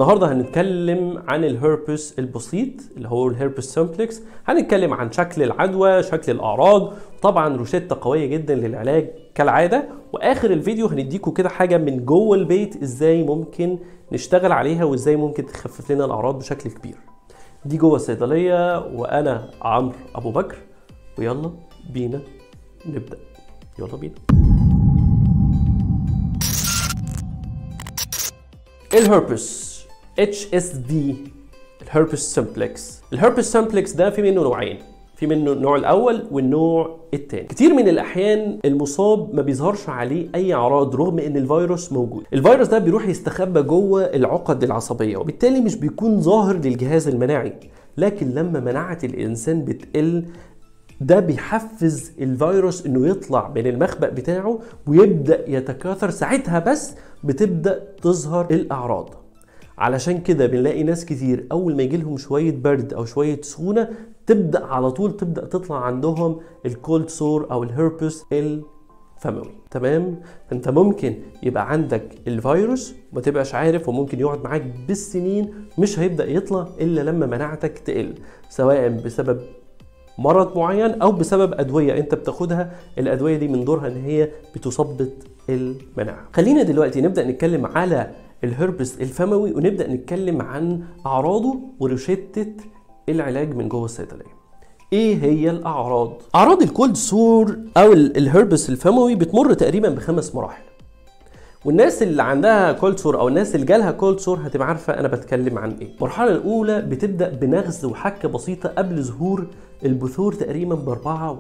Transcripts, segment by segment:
النهارده هنتكلم عن الهربس البسيط اللي هو الهربس سمبلكس هنتكلم عن شكل العدوى شكل الاعراض طبعا روشته قويه جدا للعلاج كالعاده واخر الفيديو هنديكم كده حاجه من جوه البيت ازاي ممكن نشتغل عليها وازاي ممكن تخفف لنا الاعراض بشكل كبير دي جوه الصيدليه وانا عمرو ابو بكر ويلا بينا نبدا يلا بينا الهربس اتش اس دي الهربس سمبلكس الهربس سمبلكس ده في منه نوعين في منه النوع الاول والنوع الثاني كتير من الاحيان المصاب ما بيظهرش عليه اي اعراض رغم ان الفيروس موجود الفيروس ده بيروح يستخبى جوه العقد العصبيه وبالتالي مش بيكون ظاهر للجهاز المناعي لكن لما مناعه الانسان بتقل ده بيحفز الفيروس انه يطلع من المخبأ بتاعه ويبدأ يتكاثر ساعتها بس بتبدأ تظهر الأعراض علشان كده بنلاقي ناس كتير أول ما يجي لهم شوية برد أو شوية سخونة تبدأ على طول تبدأ تطلع عندهم الكولد سور أو الهربس الفموي تمام فانت ممكن يبقى عندك الفيروس ما تبقاش عارف وممكن يقعد معاك بالسنين مش هيبدأ يطلع إلا لما مناعتك تقل سواء بسبب مرض معين او بسبب ادويه انت بتاخدها الادويه دي من دورها ان هي بتثبط المناعه خلينا دلوقتي نبدا نتكلم على الهربس الفموي ونبدا نتكلم عن اعراضه وروشته العلاج من جوه الصيدليه ايه هي الاعراض اعراض الكولد سور او الهربس الفموي بتمر تقريبا بخمس مراحل والناس اللي عندها كولد سور او الناس اللي جالها كولد سور هتبقى عارفه انا بتكلم عن ايه المرحله الاولى بتبدا بنغز وحكه بسيطه قبل ظهور البثور تقريبا ب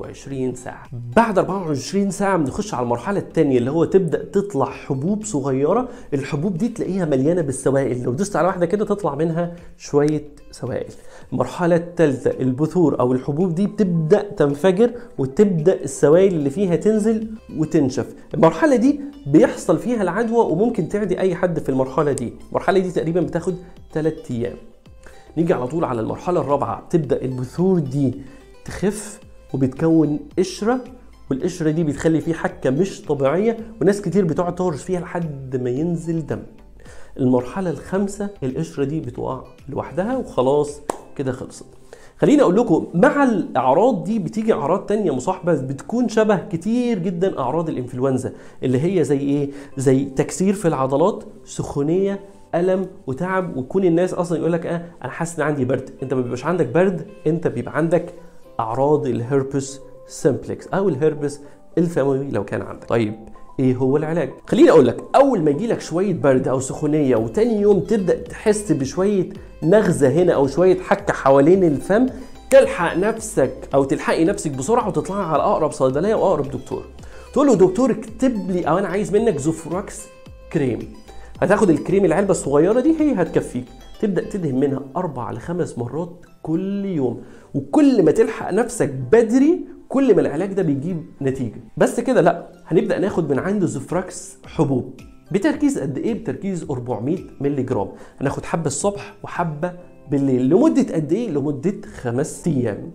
24 ساعه بعد 24 ساعه بنخش على المرحله الثانيه اللي هو تبدا تطلع حبوب صغيره الحبوب دي تلاقيها مليانه بالسوائل لو دوست على واحده كده تطلع منها شويه سوائل المرحله الثالثه البثور او الحبوب دي بتبدا تنفجر وتبدا السوائل اللي فيها تنزل وتنشف المرحله دي بيحصل فيها العدوى وممكن تعدي اي حد في المرحله دي المرحله دي تقريبا بتاخد 3 ايام نيجي على طول على المرحله الرابعه بتبدا البثور دي تخف وبتكون قشره والقشره دي بتخلي فيه حكه مش طبيعيه وناس كتير بتقعد تهرش فيها لحد ما ينزل دم المرحله الخامسه القشره دي بتقع لوحدها وخلاص كده خلصت خليني اقول لكم مع الاعراض دي بتيجي اعراض تانية مصاحبه بتكون شبه كتير جدا اعراض الانفلونزا اللي هي زي ايه زي تكسير في العضلات سخونيه الم وتعب ويكون الناس اصلا يقول لك اه انا حاسس ان عندي برد انت ما بيبقاش عندك برد انت بيبقى عندك اعراض الهربس سمبلكس او الهربس الفموي لو كان عندك طيب ايه هو العلاج خليني اقول لك اول ما يجي لك شويه برد او سخونيه وتاني يوم تبدا تحس بشويه نغزه هنا او شويه حكه حوالين الفم تلحق نفسك او تلحقي نفسك بسرعه وتطلعي على اقرب صيدليه واقرب دكتور تقول له دكتور اكتب لي او انا عايز منك زوفراكس كريم هتاخد الكريم العلبه الصغيره دي هي هتكفيك تبدا تدهن منها اربع لخمس مرات كل يوم وكل ما تلحق نفسك بدري كل ما العلاج ده بيجيب نتيجه بس كده لا هنبدا ناخد من عند زوفراكس حبوب بتركيز قد ايه بتركيز 400 مللي جرام هناخد حبه الصبح وحبه بالليل لمده قد ايه لمده خمس ايام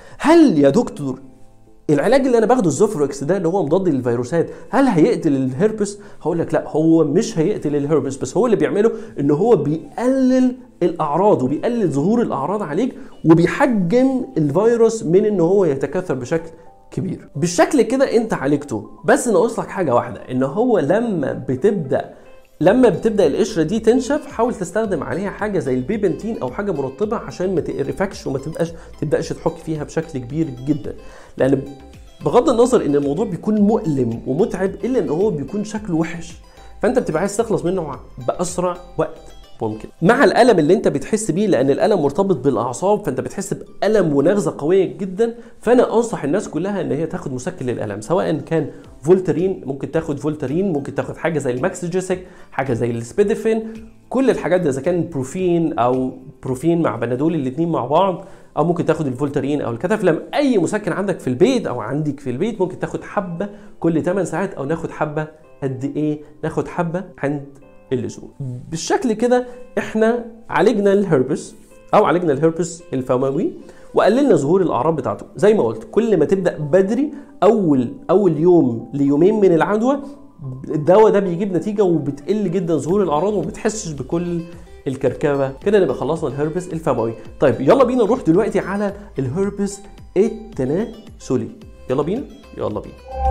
هل يا دكتور العلاج اللي انا باخده الزوفروكس ده اللي هو مضاد للفيروسات هل هيقتل الهربس هقول لك لا هو مش هيقتل الهربس بس هو اللي بيعمله ان هو بيقلل الاعراض وبيقلل ظهور الاعراض عليك وبيحجم الفيروس من ان هو يتكاثر بشكل كبير بالشكل كده انت عالجته بس ناقص لك حاجه واحده ان هو لما بتبدا لما بتبدا القشره دي تنشف حاول تستخدم عليها حاجه زي البيبنتين او حاجه مرطبه عشان ما تقرفكش وما تبقاش تبداش تحك فيها بشكل كبير جدا لان بغض النظر ان الموضوع بيكون مؤلم ومتعب الا ان هو بيكون شكله وحش فانت بتبقى عايز تخلص منه باسرع وقت ممكن مع الالم اللي انت بتحس بيه لان الالم مرتبط بالاعصاب فانت بتحس بالم ونغزه قويه جدا فانا انصح الناس كلها ان هي تاخد مسكن للالم سواء كان فولترين ممكن تاخد فولترين ممكن تاخد حاجه زي الماكسجيسك حاجه زي السبيدفين كل الحاجات دي اذا كان بروفين او بروفين مع بنادول الاثنين مع بعض او ممكن تاخد الفولترين او الكتافلم اي مسكن عندك في البيت او عندك في البيت ممكن تاخد حبه كل 8 ساعات او ناخد حبه قد ايه ناخد حبه عند اللزوم بالشكل كده احنا عالجنا الهربس او عالجنا الهربس الفموي وقللنا ظهور الاعراض بتاعته زي ما قلت كل ما تبدا بدري اول اول يوم ليومين من العدوى الدواء ده بيجيب نتيجه وبتقل جدا ظهور الاعراض وما بتحسش بكل الكركبه كده نبقى خلصنا الهربس الفموي طيب يلا بينا نروح دلوقتي على الهربس التناسلي يلا بينا يلا بينا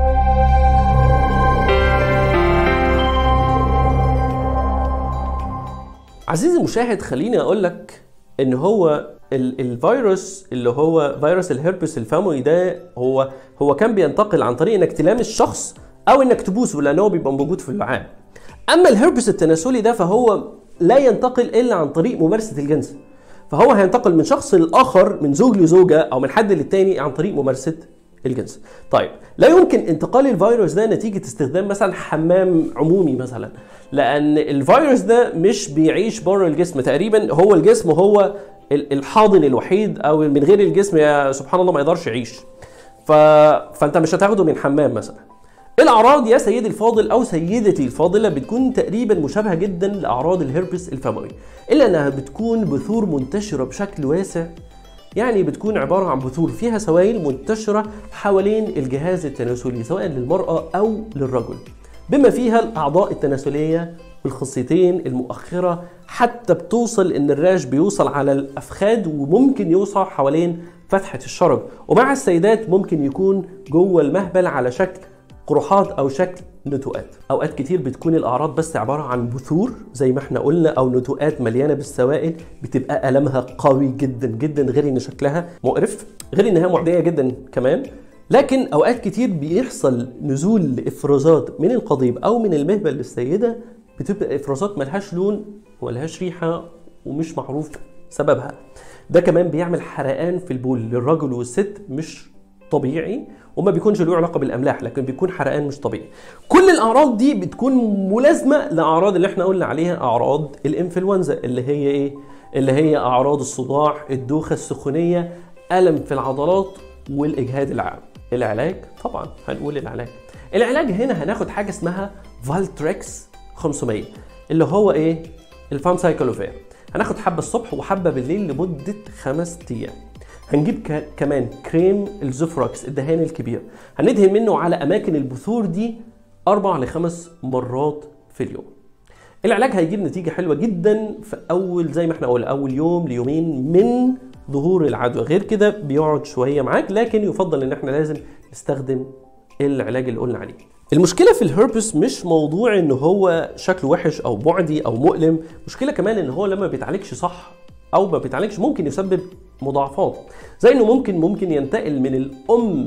عزيزي المشاهد خليني اقول لك ان هو ال- الفيروس اللي هو فيروس الهربس الفموي ده هو هو كان بينتقل عن طريق انك تلامس شخص او انك تبوسه لان هو بيبقى موجود في اللعاب اما الهربس التناسلي ده فهو لا ينتقل الا عن طريق ممارسه الجنس فهو هينتقل من شخص لاخر من زوج لزوجه او من حد للتاني عن طريق ممارسه الجنس طيب لا يمكن انتقال الفيروس ده نتيجة استخدام مثلا حمام عمومي مثلا لأن الفيروس ده مش بيعيش بره الجسم تقريبا هو الجسم هو ال- الحاضن الوحيد أو من غير الجسم يا سبحان الله ما يقدرش يعيش ف... فأنت مش هتاخده من حمام مثلا الأعراض يا سيدي الفاضل أو سيدتي الفاضلة بتكون تقريبا مشابهة جدا لأعراض الهربس الفموي إلا أنها بتكون بثور منتشرة بشكل واسع يعني بتكون عبارة عن بثور فيها سوائل منتشرة حوالين الجهاز التناسلي سواء للمرأة أو للرجل بما فيها الأعضاء التناسلية والخصيتين المؤخرة حتى بتوصل إن الراش بيوصل على الأفخاذ وممكن يوصل حوالين فتحة الشرج ومع السيدات ممكن يكون جوه المهبل على شكل قروحات او شكل نتوءات اوقات كتير بتكون الاعراض بس عباره عن بثور زي ما احنا قلنا او نتوءات مليانه بالسوائل بتبقى المها قوي جدا جدا غير ان شكلها مقرف غير انها معديه جدا كمان لكن اوقات كتير بيحصل نزول لافرازات من القضيب او من المهبل للسيده بتبقى افرازات ملهاش لون وملهاش ريحه ومش معروف سببها ده كمان بيعمل حرقان في البول للرجل والست مش طبيعي وما بيكونش له علاقه بالاملاح لكن بيكون حرقان مش طبيعي كل الاعراض دي بتكون ملازمه لاعراض اللي احنا قلنا عليها اعراض الانفلونزا اللي هي ايه اللي هي اعراض الصداع الدوخه السخونيه الم في العضلات والاجهاد العام العلاج طبعا هنقول العلاج العلاج هنا هناخد حاجه اسمها فالتريكس 500 اللي هو ايه الفانسايكلوفير هناخد حبه الصبح وحبه بالليل لمده خمس ايام هنجيب ك... كمان كريم الزفركس الدهان الكبير هندهن منه على اماكن البثور دي اربع لخمس مرات في اليوم العلاج هيجيب نتيجه حلوه جدا في اول زي ما احنا قلنا اول يوم ليومين من ظهور العدوى غير كده بيقعد شويه معاك لكن يفضل ان احنا لازم نستخدم العلاج اللي قلنا عليه المشكلة في الهربس مش موضوع ان هو شكله وحش او معدي او مؤلم مشكلة كمان ان هو لما بيتعالجش صح او ما بيتعالجش ممكن يسبب مضاعفات زي انه ممكن ممكن ينتقل من الام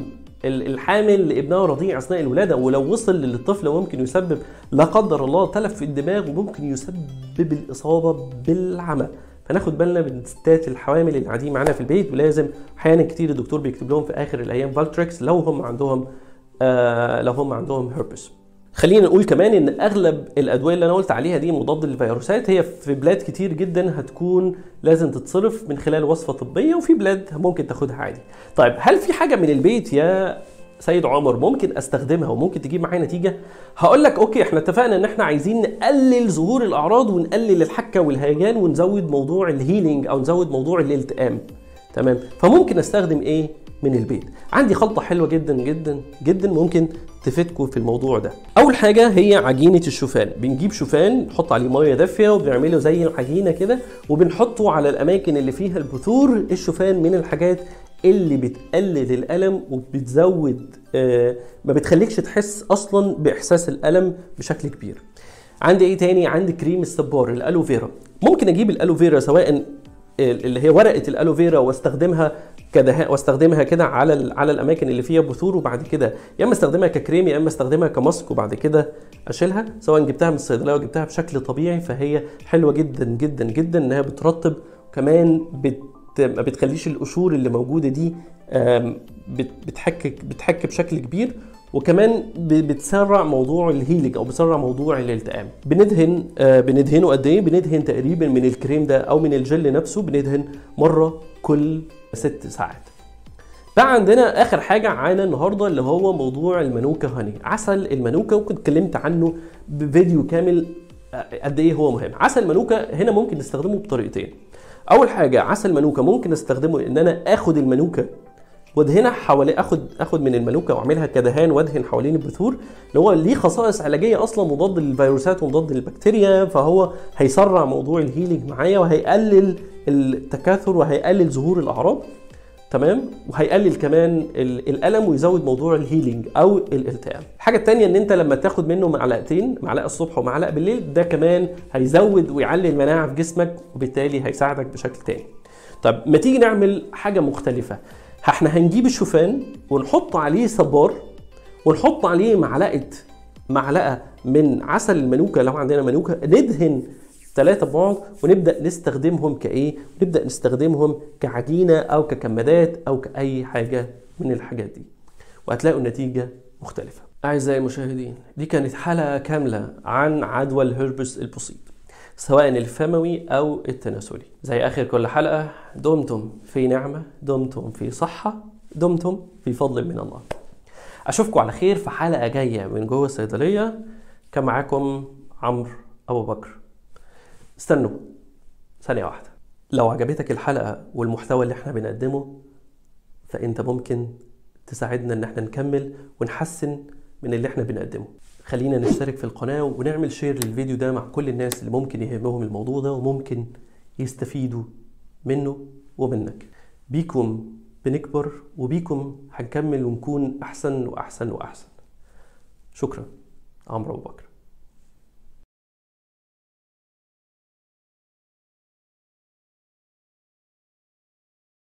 الحامل لابنها رضيع اثناء الولاده ولو وصل للطفل ممكن يسبب لا قدر الله تلف في الدماغ وممكن يسبب الاصابه بالعمى فناخد بالنا من الستات الحوامل اللي قاعدين معانا في البيت ولازم احيانا كتير الدكتور بيكتب لهم في اخر الايام فالتريكس لو هم عندهم آه لو هم عندهم هربس خلينا نقول كمان ان اغلب الادويه اللي انا قلت عليها دي مضاد للفيروسات هي في بلاد كتير جدا هتكون لازم تتصرف من خلال وصفه طبيه وفي بلاد ممكن تاخدها عادي. طيب هل في حاجه من البيت يا سيد عمر ممكن استخدمها وممكن تجيب معايا نتيجه؟ هقول لك اوكي احنا اتفقنا ان احنا عايزين نقلل ظهور الاعراض ونقلل الحكه والهيجان ونزود موضوع الهيلينج او نزود موضوع الالتئام. تمام؟ فممكن استخدم ايه؟ من البيت عندي خلطه حلوه جدا جدا جدا ممكن تفيدكم في الموضوع ده اول حاجه هي عجينه الشوفان بنجيب شوفان نحط عليه ميه دافيه وبنعمله زي العجينه كده وبنحطه على الاماكن اللي فيها البثور الشوفان من الحاجات اللي بتقلل الالم وبتزود آه ما بتخليكش تحس اصلا باحساس الالم بشكل كبير عندي ايه تاني عندي كريم الصبار الالوفيرا ممكن اجيب الالوفيرا سواء اللي هي ورقه الالوفيرا واستخدمها كدهاء واستخدمها كده على على الاماكن اللي فيها بثور وبعد كده يا اما استخدمها ككريم يا اما استخدمها كماسك وبعد كده اشيلها سواء جبتها من الصيدليه وجبتها بشكل طبيعي فهي حلوه جدا جدا جدا انها بترطب وكمان بت ما بتخليش القشور اللي موجوده دي بتحك بتحك بشكل كبير وكمان بتسرع موضوع الهيلينج او بتسرع موضوع الالتئام بندهن آه بندهنه قد ايه بندهن تقريبا من الكريم ده او من الجل نفسه بندهن مره كل ست ساعات بقى عندنا اخر حاجه معانا النهارده اللي هو موضوع المانوكا هاني عسل المانوكا وكنت اتكلمت عنه بفيديو كامل قد ايه هو مهم عسل مانوكا هنا ممكن نستخدمه بطريقتين اول حاجه عسل مانوكا ممكن استخدمه ان انا اخد المانوكا وادهنها حوالي اخد اخد من الملوكه واعملها كدهان وادهن حوالين البثور اللي هو ليه خصائص علاجيه اصلا مضاد للفيروسات ومضاد للبكتيريا فهو هيسرع موضوع الهيلينج معايا وهيقلل التكاثر وهيقلل ظهور الاعراض تمام وهيقلل كمان ال- الالم ويزود موضوع الهيلينج او الالتئام الحاجه الثانيه ان انت لما تاخد منه معلقتين معلقه الصبح ومعلقه بالليل ده كمان هيزود ويعلي المناعه في جسمك وبالتالي هيساعدك بشكل تاني طب ما تيجي نعمل حاجه مختلفه احنا هنجيب الشوفان ونحط عليه صبار ونحط عليه معلقه معلقه من عسل المانوكا لو عندنا مانوكا ندهن ثلاثة ببعض ونبدأ نستخدمهم كإيه؟ نبدأ نستخدمهم كعجينة أو ككمادات أو كأي حاجة من الحاجات دي وهتلاقوا النتيجة مختلفة أعزائي المشاهدين دي كانت حلقة كاملة عن عدوى الهربس البسيط سواء الفموي أو التناسلي زي آخر كل حلقة دمتم في نعمة دمتم في صحة دمتم في فضل من الله أشوفكم على خير في حلقة جاية من جوه الصيدلية كان معاكم عمرو أبو بكر استنوا ثانية واحدة لو عجبتك الحلقة والمحتوى اللي احنا بنقدمه فانت ممكن تساعدنا ان احنا نكمل ونحسن من اللي احنا بنقدمه خلينا نشترك في القناة ونعمل شير للفيديو ده مع كل الناس اللي ممكن يهمهم الموضوع ده وممكن يستفيدوا منه ومنك بيكم بنكبر وبيكم هنكمل ونكون احسن واحسن واحسن شكرا عمرو ابو بكر